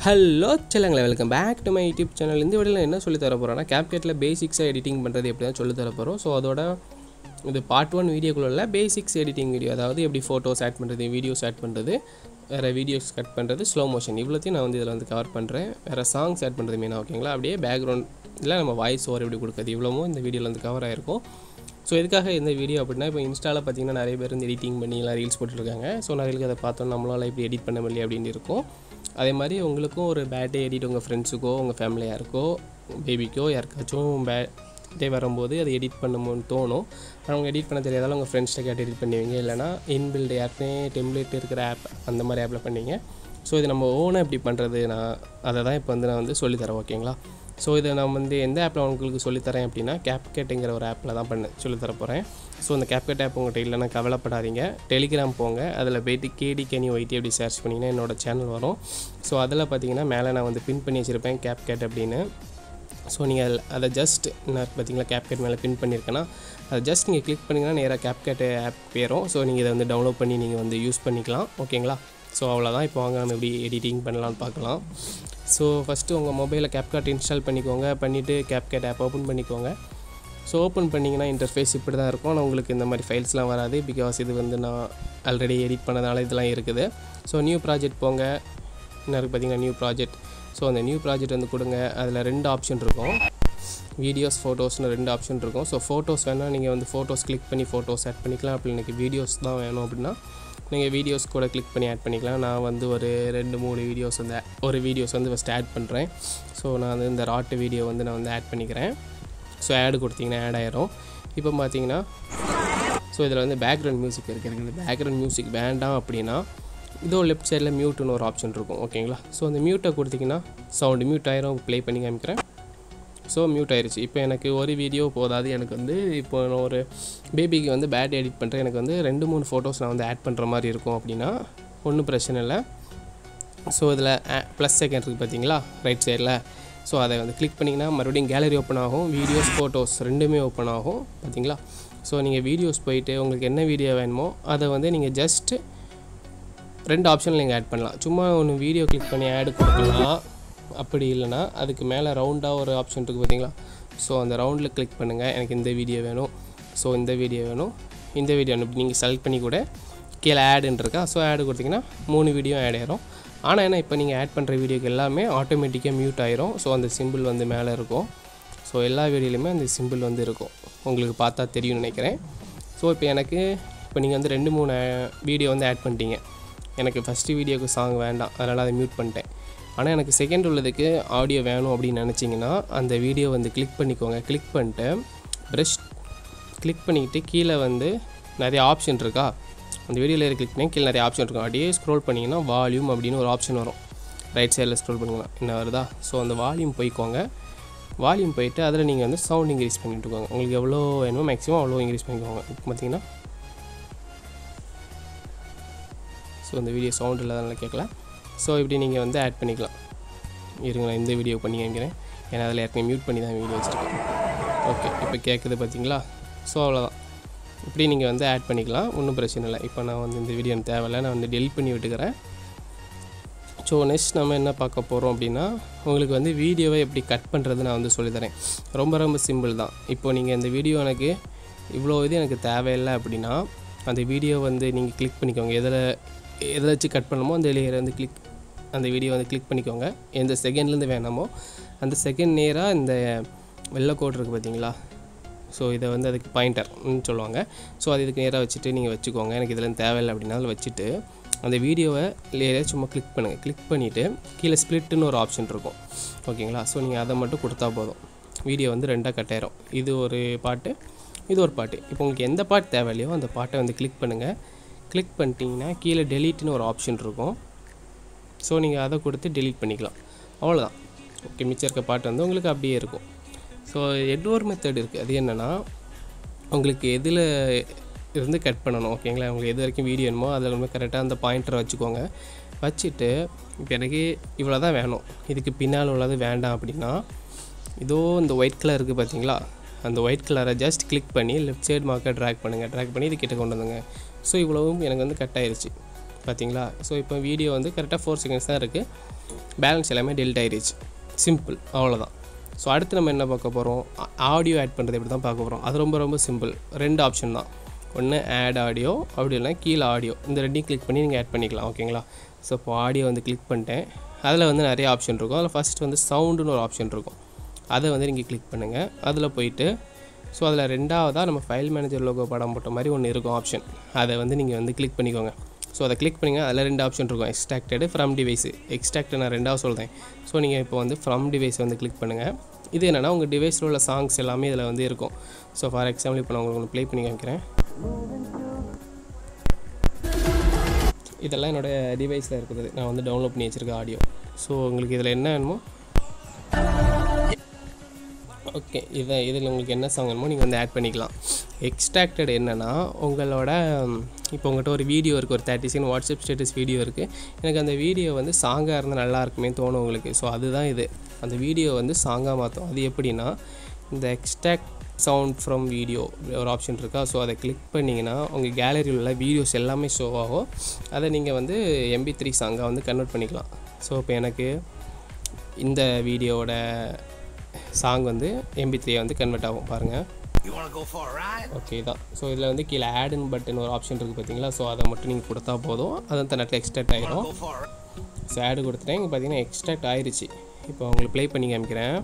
Hello செல்லங்களே welcome back to my YouTube channel இந்த வீடியோவில் என்ன சொல்லி தர போகிறோன்னா கேப்கேட்டில் பேசிக்ஸாக எடிட்டிங் பண்ணுறது எப்படி தான் சொல்லி தர போகிறோம் ஸோ அதோட இது பார்ட் ஒன் வீடியோக்குள்ள பேசிக்ஸ் எடிட்டிங் வீடியோ அதாவது எப்படி ஃபோட்டோஸ் ஆட் பண்ணுறது வீடியோஸ் ஆட் பண்ணுறது வேறு வீடியோஸ் கட் பண்ணுறது ஸ்லோ மோஷன் இவ்வளோத்தையும் நான் வந்து இதில் வந்து கவர் பண்ணுறேன் வேறு சாங்ஸ் ஆட் பண்ணுறது மெயினாக ஓகேங்களா அப்படியே பேக்ரவுண்ட் இல்லை நம்ம வாய்ஸ் ஓவர் எப்படி கொடுக்குறது இவ்வளவும் இந்த வீடியோவில் வந்து கவர் ஆகிருக்கும் ஸோ இதுக்காக இந்த வீடியோ அப்படின்னா இப்போ இன்ஸ்டாவில் பார்த்தீங்கன்னா நிறைய பேர் வந்து எடிட்டிங் பண்ணி எல்லாம் ரீல்ஸ் போட்டுருக்காங்க ஸோ நிறைய அதை பார்த்தோம் நம்மளால் இப்படி எடிட் பண்ண முடியல அப்படின்னு இருக்கும் அதே மாதிரி உங்களுக்கும் ஒரு பேட்டே எடிட் உங்கள் ஃப்ரெண்ட்ஸுக்கோ உங்கள் ஃபேமிலி யாருக்கோ பேபிக்கோ யாருக்காச்சும் பேட்டே வரும்போது அதை எடிட் பண்ணணும்னு தோணும் ஆனால் அவங்க எடிட் பண்ண தெரியாதாலும் உங்கள் ஃப்ரெண்ட்ஸ்ட்டை கேட்டு எடிட் பண்ணுவீங்க இல்லைனா இன்பில்டு ஏற்கனவே டெம்ப்ளேட் இருக்கிற ஆப் அந்த மாதிரி ஆப்பில் பண்ணீங்க ஸோ இது நம்ம ஓனாக எப்படி பண்ணுறது நான் அதை தான் இப்போ வந்து நான் வந்து சொல்லித்தரேன் ஓகேங்களா ஸோ இதை நான் வந்து எந்த ஆப்பில் உங்களுக்கு சொல்லித்தரேன் அப்படின்னா கேப்கேட்டுங்கிற ஒரு ஆப்பில் தான் பண்ண சொல்லித்தர போகிறேன் ஸோ அந்த கேப்கேட் ஆப் உங்கள்கிட்ட இல்லைன்னா கவலைப்படாதீங்க டெலிகிராம் போங்க அதில் போயிட்டு கேடி கனி ஒய்டி அப்படி சர்ச் பண்ணிங்கன்னா என்னோடய சேனல் வரும் ஸோ அதில் பார்த்தீங்கன்னா மேலே நான் வந்து பின் பண்ணி வச்சுருப்பேன் கேப்கேட் அப்படின்னு ஸோ நீங்கள் அதை ஜஸ்ட் நான் பார்த்தீங்களா கேப்கேட் மேலே பின் பண்ணியிருக்கேன்னா அதை ஜஸ்ட் நீங்கள் கிளிக் பண்ணிங்கன்னா நேராக கேப்கேட் ஆப் போயிடும் ஸோ நீங்கள் இதை வந்து டவுன்லோட் பண்ணி நீங்கள் வந்து யூஸ் பண்ணிக்கலாம் ஓகேங்களா ஸோ அவ்வளோதான் இப்போ வாங்க நம்ம எப்படி எடிட்டிங் பண்ணலாம்னு பார்க்கலாம் ஸோ ஃபஸ்ட்டு உங்கள் மொபைலில் கேப்கேட் இன்ஸ்டால் பண்ணிக்கோங்க பண்ணிவிட்டு கேப்கேட் ஆப் ஓப்பன் பண்ணிக்கோங்க ஸோ ஓப்பன் பண்ணிங்கன்னா இன்டர்ஃபேஸ் இப்படி தான் இருக்கும் ஆனால் உங்களுக்கு இந்த மாதிரி ஃபைல்ஸ்லாம் வராது பிகாஸ் இது வந்து நான் ஆல்ரெடி எடிட் பண்ணதால இதெல்லாம் இருக்குது ஸோ நியூ ப்ராஜெக்ட் போங்க என்ன இருக்குது பார்த்தீங்கன்னா நியூ ப்ராஜெக்ட் ஸோ அந்த நியூ ப்ராஜெக்ட் வந்து கொடுங்க அதில் ரெண்டு ஆப்ஷன் இருக்கும் வீடியோஸ் ஃபோட்டோஸ்னு ரெண்டு ஆப்ஷன் இருக்கும் ஸோ ஃபோட்டோஸ் வேணால் நீங்கள் வந்து ஃபோட்டோஸ் கிளிக் பண்ணி ஃபோட்டோஸ் ஆட் பண்ணிக்கலாம் அப்படி எனக்கு வீடியோஸ் தான் வேணும் அப்படின்னா நீங்கள் வீடியோஸ் கூட கிளிக் பண்ணி ஆட் பண்ணிக்கலாம் நான் வந்து ஒரு ரெண்டு மூணு வீடியோஸ் வந்து ஒரு வீடியோஸ் வந்து ஃபஸ்ட்டு ஆட் பண்ணுறேன் ஸோ நான் வந்து இந்த ராட்டு வீடியோ வந்து நான் வந்து ஆட் பண்ணிக்கிறேன் ஸோ ஆடு கொடுத்தீங்கன்னா ஆட் ஆயிரும் இப்போ பார்த்தீங்கன்னா ஸோ இதில் வந்து பேக்ரவுண்ட் மியூசிக் இருக்குது எனக்கு பேக்ரவுண்ட் மியூசிக் வேண்டாம் அப்படின்னா இதோ லெஃப்ட் சைடில் மியூட்டுன்னு ஒரு ஆப்ஷன் இருக்கும் ஓகேங்களா ஸோ அந்த மியூட்டை கொடுத்தீங்கன்னா சவுண்டு மியூட் ஆயிரும் ப்ளே பண்ணி காமிக்கிறேன் ஸோ மியூட் ஆயிடுச்சு இப்போ எனக்கு ஒரு வீடியோ போதாது எனக்கு வந்து இப்போ நான் ஒரு பேபிக்கு வந்து பேட் எடிட் பண்ணுறேன் எனக்கு வந்து ரெண்டு மூணு ஃபோட்டோஸ் நான் வந்து ஆட் பண்ணுற மாதிரி இருக்கும் அப்படின்னா ஒன்றும் பிரச்சனை இல்லை ஸோ இதில் ப்ளஸ் செகண்ட் இருக்குது பார்த்தீங்களா ரைட் சைடில் ஸோ அதை வந்து கிளிக் பண்ணிங்கன்னா மறுபடியும் கேலரி ஓப்பன் ஆகும் வீடியோஸ் ஃபோட்டோஸ் ரெண்டுமே ஓப்பன் ஆகும் பார்த்தீங்களா ஸோ நீங்கள் வீடியோஸ் போயிட்டு உங்களுக்கு என்ன வீடியோ வேணுமோ அதை வந்து நீங்கள் ஜஸ்ட்டு ரெண்டு ஆப்ஷனில் நீங்கள் ஆட் பண்ணலாம் சும்மா ஒன்று வீடியோ கிளிக் பண்ணி ஆடு கொடுக்கலாம் அப்படி இல்லைனா அதுக்கு மேலே ரவுண்டாக ஒரு ஆப்ஷன் இருக்குது பார்த்தீங்களா ஸோ அந்த ரவுண்டில் கிளிக் பண்ணுங்கள் எனக்கு இந்த வீடியோ வேணும் ஸோ இந்த வீடியோ வேணும் இந்த வீடியோ வேணும் நீங்கள் செலக்ட் பண்ணி கூட கீழே ஆடுன்னு இருக்கா ஸோ ஆடு கொடுத்தீங்கன்னா மூணு வீடியோ ஆட் ஆயிரும் ஆனால் என்ன இப்போ நீங்கள் ஆட் பண்ணுற வீடியோக்கு எல்லாமே ஆட்டோமேட்டிக்காக மியூட் ஆயிரும் ஸோ அந்த சிம்பிள் வந்து மேலே இருக்கும் ஸோ எல்லா வீடியோலையுமே அந்த சிம்பிள் வந்து இருக்கும் உங்களுக்கு பார்த்தா தெரியும்னு நினைக்கிறேன் ஸோ இப்போ எனக்கு இப்போ நீங்கள் வந்து ரெண்டு மூணு வீடியோ வந்து ஆட் பண்ணிட்டீங்க எனக்கு ஃபஸ்ட்டு வீடியோக்கு சாங் வேண்டாம் அதனால் அதை மியூட் பண்ணிட்டேன் ஆனால் எனக்கு செகண்ட் உள்ளதுக்கு ஆடியோ வேணும் அப்படின்னு நினச்சிங்கன்னா அந்த வீடியோ வந்து கிளிக் பண்ணிக்கோங்க கிளிக் பண்ணிட்டு ப்ரெஷ் கிளிக் பண்ணிக்கிட்டு கீழே வந்து நிறைய ஆப்ஷன் இருக்கா அந்த வீடியோவில் கிளிக் பண்ணி கீழே நிறைய ஆப்ஷன் இருக்கும் அப்படியே ஸ்க்ரோல் பண்ணிங்கன்னா வால்யூம் அப்படின்னு ஒரு ஆப்ஷன் வரும் ரைட் சைடில் ஸ்க்ரோல் பண்ணிக்கலாம் என்ன வருதா ஸோ அந்த வால்யூம் போய்க்கோங்க வால்யூம் போயிட்டு அதில் நீங்கள் வந்து சவுண்ட் இன்க்ரீஸ் பண்ணிட்டுக்கோங்க உங்களுக்கு எவ்வளோ வேணுமோ மேக்ஸிமம் அவ்வளோ இன்க்ரீஸ் பண்ணிக்கோங்க இப்போ பார்த்தீங்கன்னா ஸோ இந்த வீடியோ சவுண்ட் இல்லாதனால கேட்கல ஸோ இப்படி நீங்கள் வந்து ஆட் பண்ணிக்கலாம் இருங்க நான் இந்த வீடியோ பண்ணி காமிக்கிறேன் ஏன்னா அதில் ஏற்கனவே மியூட் பண்ணி தான் வீடியோ வச்சுருக்கேன் ஓகே இப்போ கேட்குது பார்த்தீங்களா ஸோ அவ்வளோதான் இப்படி நீங்கள் வந்து ஆட் பண்ணிக்கலாம் ஒன்றும் பிரச்சனை இல்லை இப்போ நான் வந்து இந்த வீடியோ எனக்கு தேவையில்லை நான் வந்து டெலிட் பண்ணி விட்டுக்கிறேன் ஸோ நெக்ஸ்ட் நம்ம என்ன பார்க்க போகிறோம் அப்படின்னா உங்களுக்கு வந்து வீடியோவை எப்படி கட் பண்ணுறது நான் வந்து சொல்லித்தரேன் ரொம்ப ரொம்ப சிம்பிள் தான் இப்போ நீங்கள் இந்த வீடியோ எனக்கு இவ்வளோ இது எனக்கு தேவையில்லை அப்படின்னா அந்த வீடியோ வந்து நீங்கள் கிளிக் பண்ணிக்கோங்க எதில் எதை வச்சு கட் பண்ணணுமோ அந்த லேயரை வந்து கிளிக் அந்த வீடியோ வந்து கிளிக் பண்ணிக்கோங்க எந்த செகண்ட்லேருந்து வேணாமோ அந்த செகண்ட் நேராக இந்த வெள்ளை கோட் இருக்குது பார்த்தீங்களா ஸோ இதை வந்து அதுக்கு பாயிண்டர்னு சொல்லுவாங்க ஸோ அது இதுக்கு நேராக வச்சுட்டு நீங்கள் வச்சுக்கோங்க எனக்கு இதில் தேவையில்லை அப்படின்னா அதில் வச்சுட்டு அந்த வீடியோவை லேயரை சும்மா கிளிக் பண்ணுங்கள் கிளிக் பண்ணிவிட்டு கீழே ஸ்ப்ளிட்டுன்னு ஒரு ஆப்ஷன் இருக்கும் ஓகேங்களா ஸோ நீங்கள் அதை மட்டும் கொடுத்தா போதும் வீடியோ வந்து ரெண்டாக கட் ஆயிரும் இது ஒரு பாட்டு இது ஒரு பாட்டு இப்போ உங்களுக்கு எந்த பாட்டு தேவையில்லையோ அந்த பாட்டை வந்து கிளிக் பண்ணுங்கள் கிளிக் பண்ணிட்டீங்கன்னா கீழே டெலீட்னு ஒரு ஆப்ஷன் இருக்கும் ஸோ நீங்கள் அதை கொடுத்து டெலீட் பண்ணிக்கலாம் அவ்வளோதான் ஓகே மிச்சம் இருக்க பாட்டு வந்து உங்களுக்கு அப்படியே இருக்கும் ஸோ இன்னொரு மெத்தட் இருக்குது அது என்னென்னா உங்களுக்கு எதில் இருந்து கட் பண்ணணும் ஓகேங்களா உங்களுக்கு எது வரைக்கும் வீடியோ வேணுமோ அதில் வந்து கரெக்டாக அந்த பாயிண்டரை வச்சுக்கோங்க வச்சுட்டு இப்போ எனக்கு இவ்வளோ தான் வேணும் இதுக்கு பின்னால் உள்ளது வேண்டாம் அப்படின்னா இதோ இந்த ஒயிட் கலர் இருக்குது பார்த்தீங்களா அந்த ஒயிட் கலரை ஜஸ்ட் கிளிக் பண்ணி லெஃப்ட் சைடு மார்க்கை ட்ராக் பண்ணுங்கள் ட்ராக் பண்ணி இது கிட்ட கொண்டு வந்துங்க ஸோ இவ்வளவும் எனக்கு வந்து கட் ஆயிருச்சு பார்த்தீங்களா ஸோ இப்போ வீடியோ வந்து கரெக்டாக ஃபோர் செகண்ட்ஸ் தான் இருக்குது பேலன்ஸ் எல்லாமே டெல்ட் ஆயிருச்சு சிம்பிள் அவ்வளோதான் ஸோ அடுத்து நம்ம என்ன பார்க்க போகிறோம் ஆடியோ ஆட் பண்ணுறது எப்படி தான் பார்க்க போகிறோம் அது ரொம்ப ரொம்ப சிம்பிள் ரெண்டு ஆப்ஷன் தான் ஒன்று ஆட் ஆடியோ அப்படி இல்லைனா கீழே ஆடியோ இந்த ரெண்டையும் கிளிக் பண்ணி நீங்கள் ஆட் பண்ணிக்கலாம் ஓகேங்களா ஸோ இப்போ ஆடியோ வந்து கிளிக் பண்ணிட்டேன் அதில் வந்து நிறைய ஆப்ஷன் இருக்கும் அதில் ஃபஸ்ட் வந்து சவுண்டுன்னு ஒரு ஆப்ஷன் இருக்கும் அதை வந்து நீங்கள் கிளிக் பண்ணுங்கள் அதில் போயிட்டு ஸோ அதில் ரெண்டாவதாக நம்ம ஃபைல் மேனேஜர் லோகோ படம் போட்ட மாதிரி ஒன்று இருக்கும் ஆப்ஷன் அதை வந்து நீங்கள் வந்து கிளிக் பண்ணிக்கோங்க ஸோ அதை கிளிக் பண்ணிங்க அதில் ரெண்டு ஆப்ஷன் இருக்கும் எக்ஸ்ட்ராக்டடு ஃப்ரம் டிவைஸ் எக்ஸ்ட்ராக்ட் நான் ரெண்டாவது சொல்கிறேன் ஸோ நீங்கள் இப்போ வந்து ஃப்ரம் டிவைஸ் வந்து கிளிக் பண்ணுங்கள் இது என்னென்னா உங்கள் டிவைஸில் உள்ள சாங்ஸ் எல்லாமே இதில் வந்து இருக்கும் ஸோ ஃபார் எக்ஸாம்பிள் இப்போ நான் உங்களுக்கு ஒன்று ப்ளே பண்ணி காமிக்கிறேன் இதெல்லாம் என்னோடய டிவைஸில் இருக்குது நான் வந்து டவுன்லோட் பண்ணி வச்சுருக்கேன் ஆடியோ ஸோ உங்களுக்கு இதில் என்ன வேணுமோ ஓகே இதை இதில் உங்களுக்கு என்ன சாங் வேணுமோ நீங்கள் வந்து ஆட் பண்ணிக்கலாம் எக்ஸ்ட்ராக்டட் என்னென்னா உங்களோட இப்போ உங்கள்கிட்ட ஒரு வீடியோ இருக்குது ஒரு thirty second WhatsApp status video இருக்குது எனக்கு அந்த வீடியோ வந்து சாங்காக இருந்தால் நல்லா இருக்குமே தோணும் உங்களுக்கு ஸோ அதுதான் இது அந்த வீடியோ வந்து சாங்காக மாற்றும் அது எப்படின்னா இந்த எக்ஸ்ட்ராக்ட் சவுண்ட் ஃப்ரம் வீடியோ ஒரு ஆப்ஷன் இருக்கா ஸோ அதை கிளிக் பண்ணிங்கன்னா உங்கள் கேலரியில் உள்ள வீடியோஸ் எல்லாமே ஷோ ஆகும் அதை நீங்கள் வந்து எம்பி த்ரீ சாங்காக வந்து கன்வெர்ட் பண்ணிக்கலாம் ஸோ இப்போ எனக்கு இந்த வீடியோவோட சாங் வந்து எம்பி த்ரீயை வந்து கன்வெர்ட் ஆகும் பாருங்கள் You wanna go for a ride? Okay தான் ஸோ இதில் வந்து கீழே ஆடுன்னு பட்டன் ஒரு ஆப்ஷன் இருக்குது பார்த்தீங்களா ஸோ அதை மட்டும் நீங்கள் கொடுத்தா போதும் அது அந்த நேரத்தில் எக்ஸ்ட்ராக்ட் ஆயிரும் Go for a ride? So add கொடுத்துட்டேன் இங்கே பார்த்தீங்கன்னா எக்ஸ்ட்ராக்ட் ஆயிருச்சு இப்போ உங்களுக்கு ப்ளே பண்ணி காமிக்கிறேன்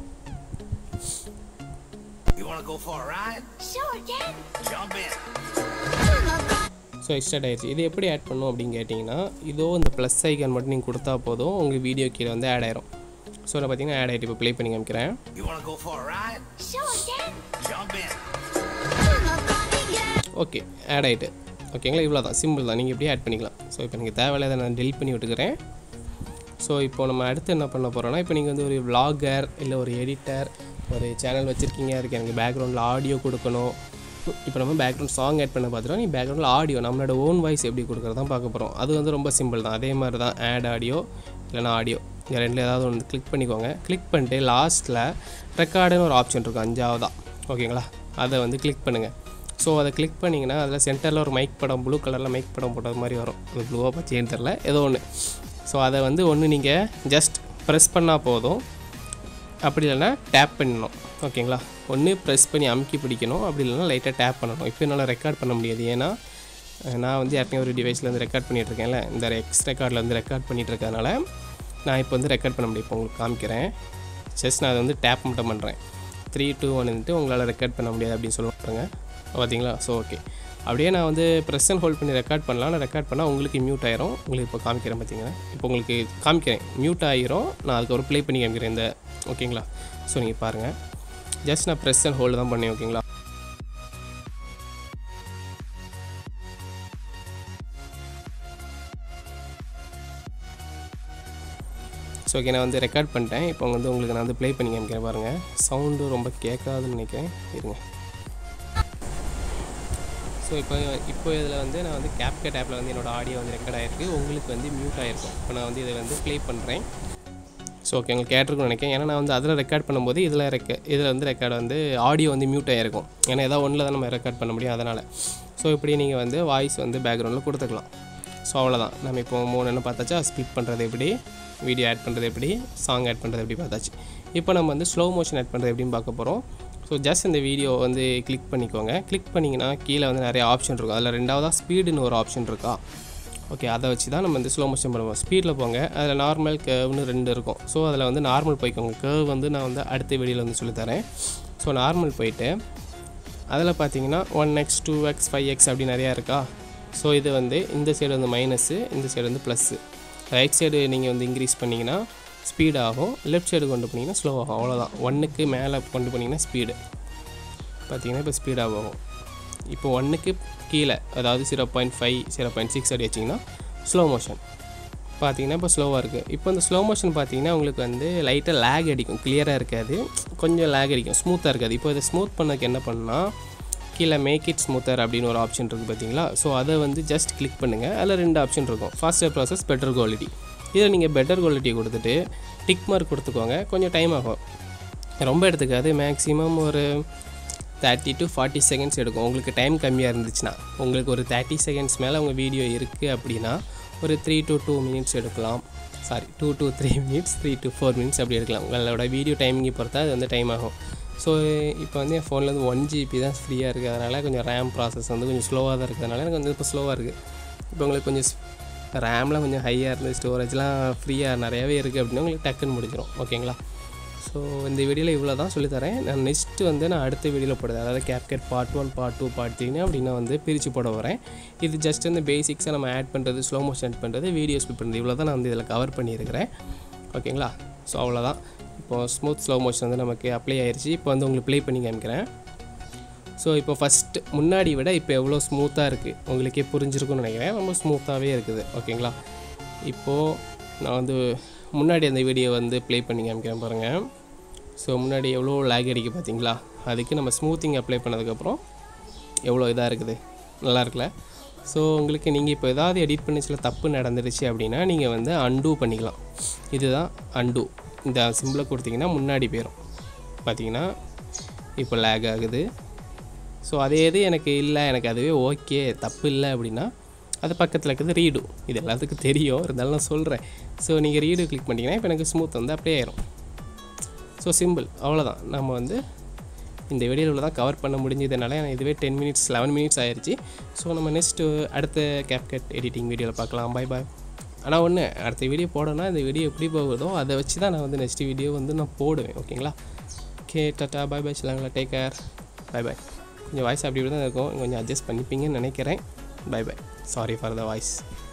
You wanna go for a ride? Sure can. Jump in. So extract ஆயிருச்சு இது எப்படி ஆட் பண்ணும் அப்படின்னு கேட்டிங்கன்னா இதோ இந்த ப்ளஸ் ஐக்கான் மட்டும் நீங்கள் கொடுத்தா போதும் உங்களுக்கு வீடியோ கீழே வந்து ஆட் ஆயிரும் ஸோ நான் பார்த்தீங்கன்னா ஆட் ஆகிட்டு இப்போ ப்ளே பண்ணி காமிக்கிறேன் You wanna go for a ride? Sure can. Jump in. Okay add ஆகிட்டு ஓகேங்களா இவ்வளோ தான் சிம்பிள் தான் நீங்கள் இப்படியே ஆட் பண்ணிக்கலாம் ஸோ இப்போ நீங்கள் தேவையில்லாத நான் டெலிட் பண்ணி விட்டுக்கிறேன் ஸோ இப்போ நம்ம அடுத்து என்ன பண்ண போகிறோம்னா இப்போ நீங்கள் வந்து ஒரு vlogger இல்லை ஒரு எடிட்டர் ஒரு சேனல் வச்சுருக்கீங்க அதுக்கு எனக்கு பேக்ரவுண்டில் ஆடியோ கொடுக்கணும் இப்போ நம்ம பேக்ரவுண்ட் சாங் ஆட் பண்ண பார்த்துட்டோம் நீ பேக்ரவுண்டில் ஆடியோ நம்மளோட ஓன் வாய்ஸ் எப்படி கொடுக்குறதான் பார்க்க போகிறோம் அது வந்து ரொம்ப சிம்பிள் தான் அதே மாதிரி தான் ஆட் ஆடியோ இல்லைனா ஆடியோ இந்த ரெண்டில் ஏதாவது ஒன்று கிளிக் பண்ணிக்கோங்க கிளிக் பண்ணிட்டு லாஸ்ட்டில் ரெக்கார்டுன்னு ஒரு ஆப்ஷன் இருக்கும் அஞ்சாவதா ஓகேங்களா அதை வந்து கிளிக் பண்ணுங்கள் ஸோ அதை கிளிக் பண்ணிங்கன்னா அதில் சென்டரில் ஒரு மைக் படம் ப்ளூ கலரில் மைக் படம் போட்டது மாதிரி வரும் அது ப்ளூவாக பச்சைன்னு தெரில ஏதோ ஒன்று ஸோ அதை வந்து ஒன்று நீங்கள் ஜஸ்ட் ப்ரெஸ் பண்ணால் போதும் அப்படி இல்லைன்னா டேப் பண்ணணும் ஓகேங்களா ஒன்று ப்ரெஸ் பண்ணி அமுக்கி பிடிக்கணும் அப்படி இல்லைன்னா லைட்டாக டேப் பண்ணணும் இப்போ என்னால் ரெக்கார்ட் பண்ண முடியாது ஏன்னா அஹ், நான் வந்து ஏற்கனவே ஒரு டிவைஸில் வந்து ரெக்கார்ட் பண்ணிகிட்டு இருக்கேன்ல இந்த எக்ஸ் ரெக்கார்டில் வந்து ரெக்கார்ட் பண்ணிகிட்டு இருக்கறனால நான் இப்போ வந்து ரெக்கார்ட் பண்ண முடியும் இப்போ உங்களுக்கு காமிக்கிறேன் ஜஸ்ட் நான் அதை வந்து டேப் மட்டும் பண்ணுறேன் த்ரீ டூ ஒன்னுட்டு உங்களால் ரெக்கார்ட் பண்ண முடியாது அப்படின்னு சொல்லுவாங்க பார்த்தீங்களா ஸோ ஓகே அப்படியே நான் வந்து ப்ரெஸ் அண்ட் ஹோல்ட் பண்ணி ரெக்கார்ட் பண்ணலாம் நான் ரெக்கார்ட் பண்ணால் உங்களுக்கு மியூட் ஆயிரும் உங்களுக்கு இப்போ காமிக்கிறேன் பார்த்தீங்கன்னா இப்போ உங்களுக்கு காமிக்கிறேன் மியூட் ஆயிரும் நான் அதுக்கப்புறம் ப்ளே பண்ணி காமிக்கிறேன் இந்த ஓகேங்களா ஸோ நீங்கள் பாருங்கள் ஜஸ்ட் நான் ப்ரெஸ் அண்ட் ஹோல்டு தான் பண்ணேன் ஓகேங்களா ஸோ ஓகே நான் வந்து ரெக்கார்ட் பண்ணிட்டேன் இப்போ வந்து உங்களுக்கு நான் வந்து ப்ளே பண்ணி காமிக்கிறேன் பாருங்கள் சவுண்டு ரொம்ப கேட்காதுன்னு நினைக்கிறேன் இருங்க ஸோ இப்போ இப்போ இதில் வந்து நான் வந்து கேப்கட் ஆப்பில் வந்து என்னோட ஆடியோ வந்து ரெக்கார்ட் ஆகிருக்கு உங்களுக்கு வந்து மியூட் ஆகிருக்கும் இப்போ நான் வந்து இதை வந்து ப்ளே பண்ணுறேன் ஸோ ஓகே உங்களுக்கு கேட்டிருக்கும்னு நினைக்கிறேன் ஏன்னா நான் வந்து அதில் ரெக்கார்ட் பண்ணும்போது இதில் ரெக்க இதில் வந்து ரெக்கார்டு வந்து ஆடியோ வந்து மியூட் ஆகிருக்கும் ஏன்னா ஏதாவது ஒன்றில் தான் நம்ம ரெக்கார்ட் பண்ண முடியும் அதனால் ஸோ இப்படி நீங்கள் வந்து வாய்ஸ் வந்து பேக்ரவுண்டில் கொடுத்துக்கலாம் ஸோ அவ்வளோதான் நம்ம இப்போ மூணு என்ன பார்த்தாச்சா ஸ்பிட் பண்ணுறது எப்படி வீடியோ ஆட் பண்ணுறது எப்படி சாங் ஆட் பண்ணுறது எப்படி பார்த்தாச்சு இப்போ நம்ம வந்து ஸ்லோ மோஷன் ஆட் பண்ணுறது எப்படின்னு பார்க்க போகிறோம் ஸோ ஜஸ்ட் இந்த வீடியோ வந்து கிளிக் பண்ணிக்கோங்க கிளிக் பண்ணிங்கன்னா கீழே வந்து நிறைய ஆப்ஷன் இருக்கும் அதில் ரெண்டாவதாக ஸ்பீடுன்னு ஒரு ஆப்ஷன் இருக்கா ஓகே அதை வச்சு தான் நம்ம வந்து ஸ்லோ மோஷன் பண்ணுவோம் ஸ்பீடில் போங்க அதில் நார்மல் கேர்வ்னு ரெண்டு இருக்கும் ஸோ அதில் வந்து நார்மல் போய்க்கோங்க கேர்வ் வந்து நான் வந்து அடுத்த வீடியோவில் வந்து சொல்லித்தரேன் ஸோ நார்மல் போயிட்டு அதில் பார்த்தீங்கன்னா one x two x five x அப்படி நிறையா இருக்கா ஸோ இது வந்து இந்த சைடு வந்து மைனஸு இந்த சைடு வந்து ப்ளஸ்ஸு ரைட் சைடு நீங்கள் வந்து இன்க்ரீஸ் பண்ணிங்கன்னா ஸ்பீட் ஆகும் லெஃப்ட் சைடு கொண்டு போனீங்கன்னா ஸ்லோ ஆகும் அவ்வளோதான் ஒன்றுக்கு மேலே கொண்டு போனீங்கன்னா ஸ்பீடு பார்த்தீங்கன்னா இப்போ ஸ்பீடாக போகும் இப்போ ஒன்றுக்கு கீழே அதாவது zero point five zero point six அப்படி வச்சிங்கன்னா ஸ்லோ மோஷன் பார்த்தீங்கன்னா இப்போ ஸ்லோவாக இருக்குது இப்போ இந்த ஸ்லோ மோஷன் பார்த்தீங்கன்னா உங்களுக்கு வந்து லைட்டாக லேக் அடிக்கும் கிளியராக இருக்காது கொஞ்சம் லேக் அடிக்கும் ஸ்மூத்தாக இருக்காது இப்போ இதை ஸ்மூத் பண்ணதுக்கு என்ன பண்ணால் கீழே மேக் இட் ஸ்மூத்தர் அப்படின்னு ஒரு ஆப்ஷன் இருக்குது பார்த்தீங்களா ஸோ அதை வந்து ஜஸ்ட் கிளிக் பண்ணுங்கள் அதில் ரெண்டு ஆப்ஷன் இருக்கும் ஃபாஸ்டர் ப்ராசஸ் பெட்டர் குவாலிட்டி இதில் நீங்கள் பெட்டர் குவாலிட்டி கொடுத்துட்டு டிக் மார்க் கொடுத்துக்கோங்க கொஞ்சம் டைம் ஆகும் ரொம்ப எடுத்துக்காது மேக்ஸிமம் ஒரு தேர்ட்டி டு ஃபார்ட்டி செகண்ட்ஸ் எடுக்கும் உங்களுக்கு டைம் கம்மியாக இருந்துச்சுன்னா உங்களுக்கு ஒரு தேர்ட்டி செகண்ட்ஸ் மேலே உங்கள் வீடியோ இருக்குது அப்படின்னா ஒரு த்ரீ டு டூ மினிட்ஸ் எடுக்கலாம் sorry two to three minutes three to four minutes அப்படி எடுக்கலாம் உங்களோட வீடியோ டைமிங்கை பொறுத்தா அது வந்து டைம் ஆகும் ஸோ இப்போ வந்து என் ஃபோனில் வந்து ஒன் ஜிபி தான் ஃப்ரீயாக இருக்குது அதனால் கொஞ்சம் ரேம் ப்ராசஸ் வந்து கொஞ்சம் ஸ்லோவாக தான் இருக்கிறதுனால எனக்கு வந்து இப்போ ஸ்லோவாக இருக்குது இப்போ உங்களுக்கு கொஞ்சம் ரேம்லாம் கொஞ்சம் ஹையாக இருந்து ஸ்டோரேஜ்லாம் ஃப்ரீயாக நிறையாவே இருக்குது அப்படின்னா உங்களுக்கு டக்குன்னு முடிஞ்சிடும் ஓகேங்களா ஸோ இந்த வீடியோவில் இவ்வளோ தான் சொல்லித்தரேன் நான் நெக்ஸ்ட்டு வந்து நான் அடுத்த வீடியோவில் போடுறேன் அதாவது CapCut part one part two part த்ரீனு அப்படின்னு வந்து பிரித்து போட வரேன் இது ஜஸ்ட் வந்து பேசிக்ஸாக நம்ம ஆட் பண்ணுறது ஸ்லோ மோஷன் ஆட் பண்ணுறது வீடியோ ஸ்பிட் பண்ணுறது இவ்வளோ தான் நான் வந்து இதில் கவர் பண்ணியிருக்கிறேன் ஓகேங்களா ஸோ அவ்வளோதான் இப்போது ஸ்மூத் ஸ்லோ மோஷன் வந்து நமக்கு அப்ளை ஆயிடுச்சு இப்போ வந்து உங்களுக்கு ப்ளே பண்ணி காமிக்கிறேன் ஸோ இப்போ ஃபஸ்ட்டு முன்னாடி விட இப்போ எவ்வளோ ஸ்மூத்தாக இருக்குது உங்களுக்கே புரிஞ்சிருக்கும்னு நினைக்கிறேன் ரொம்ப ஸ்மூத்தாகவே இருக்குது ஓகேங்களா இப்போது நான் வந்து முன்னாடி அந்த வீடியோ வந்து ப்ளே பண்ணி காமிக்கிறேன் பாருங்கள் ஸோ முன்னாடி எவ்வளோ லேக் அடிக்கு பார்த்தீங்களா அதுக்கு நம்ம ஸ்மூத்திங் அப்ளை பண்ணதுக்கப்புறம் எவ்வளோ இதாக இருக்குது நல்லா இருக்குல்ல ஸோ உங்களுக்கு நீங்கள் இப்போ ஏதாவது எடிட் பண்ணி சில தப்பு நடந்துருச்சு அப்படின்னா நீங்கள் வந்து அன்டூ பண்ணிக்கலாம் இதுதான் அன்டூ இந்த சிம்பிளை கொடுத்தீங்கன்னா முன்னாடி போயிடும் பார்த்தீங்கன்னா இப்போ லேக் ஆகுது ஸோ அதே இது எனக்கு இல்லை எனக்கு அதுவே ஓகே தப்பு இல்லை அப்படின்னா அது பக்கத்தில் இருக்கிறது ரீடு இது எல்லாத்துக்கும் தெரியும் இருந்தாலும் நான் சொல்கிறேன் ஸோ நீங்கள் ரீடு கிளிக் பண்ணிங்கன்னா இப்போ எனக்கு ஸ்மூத் வந்து அப்படியே ஆயிரும் ஸோ சிம்பிள் அவ்வளோதான் நம்ம வந்து இந்த வீடியோவில் தான் கவர் பண்ண முடிஞ்சதுனால எனக்கு இதுவே டென் மினிட்ஸ் லெவன் மினிட்ஸ் ஆயிடுச்சு ஸோ நம்ம நெக்ஸ்ட்டு அடுத்த கேப்கட் எடிட்டிங் வீடியோவில் பார்க்கலாம் பை பாய் ஆனால் ஒன்று அடுத்த வீடியோ போடணும்னா இந்த வீடியோ எப்படி போகுதோ அதை வச்சு தான் நான் வந்து நெக்ஸ்ட் வீடியோ வந்து நான் போடுவேன் ஓகேங்களா ஓகே டாட்டா பை பாய் சொல்லாங்களா டேக் கேர் பை பாய் கொஞ்சம் வாய்ஸ் அப்படி இப்படி தான் இருக்கும் கொஞ்சம் அட்ஜஸ்ட் பண்ணிப்பீங்கன்னு நினைக்கிறேன் bye bye sorry for the voice